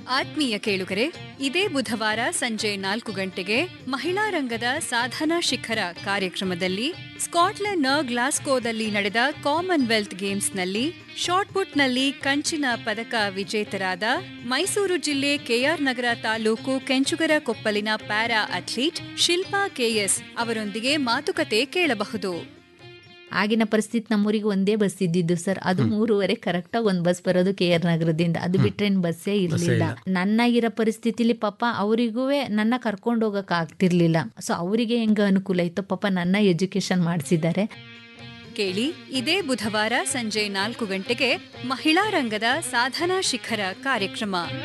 ಆತ್ಮೀಯ ಕೇಳುಗರೆ ಇದೇ ಬುಧವಾರ ಸಂಜೆ ನಾಲ್ಕು ಗಂಟೆಗೆ ಮಹಿಳಾ ರಂಗದ ಸಾಧನಾ ಶಿಖರ ಕಾರ್ಯಕ್ರಮದಲ್ಲಿ ಸ್ಕಾಟ್ಲೆಂಡ್ನ ಗ್ಲಾಸ್ಕೋದಲ್ಲಿ ನಡೆದ ಕಾಮನ್ವೆಲ್ತ್ ಗೇಮ್ಸ್ನಲ್ಲಿ ಶಾಟ್ಪುಟ್ನಲ್ಲಿ ಕಂಚಿನ ಪದಕ ವಿಜೇತರಾದ ಮೈಸೂರು ಜಿಲ್ಲೆ ಕೆಆರ್ ನಗರ ತಾಲೂಕು ಕೆಂಚುಗರ ಕೊಪ್ಪಲಿನ ಪ್ಯಾರಾ ಅಥ್ಲೀಟ್ ಶಿಲ್ಪಾ ಕೆಎಸ್ ಅವರೊಂದಿಗೆ ಮಾತುಕತೆ ಕೇಳಬಹುದು ಆಗಿನ ಪರಿಸ್ಥಿತಿ ನಮ್ಮೂರಿಗೆ ಒಂದೇ ಬಸ್ ಇದ್ದಿದ್ದು ಸರ್ ಅದು ಮೂರುವರೆ ಕರೆಕ್ಟಾಗಿ ಒಂದು ಬಸ್ ಬರೋದು ಕೆ ಆರ್ ನಗರದಿಂದ ಅದು ಬಿಟ್ರೆ ಬಸ್ಸೇ ಇರಲಿಲ್ಲ ನನ್ನಾಗಿರೋ ಪರಿಸ್ಥಿತಿಲಿ ಪಾಪ ಅವರಿಗೂ ನನ್ನ ಕರ್ಕೊಂಡು ಹೋಗಕ್ ಆಗ್ತಿರ್ಲಿಲ್ಲ ಸೊ ಅವರಿಗೆ ಹೆಂಗ ಅನುಕೂಲ ಇತ್ತು ಪಾಪ ನನ್ನ ಎಜುಕೇಶನ್ ಮಾಡಿಸಿದ್ದಾರೆ ಕೇಳಿ ಇದೇ ಬುಧವಾರ ಸಂಜೆ ನಾಲ್ಕು ಗಂಟೆಗೆ ಮಹಿಳಾ ರಂಗದ ಸಾಧನಾ ಶಿಖರ ಕಾರ್ಯಕ್ರಮ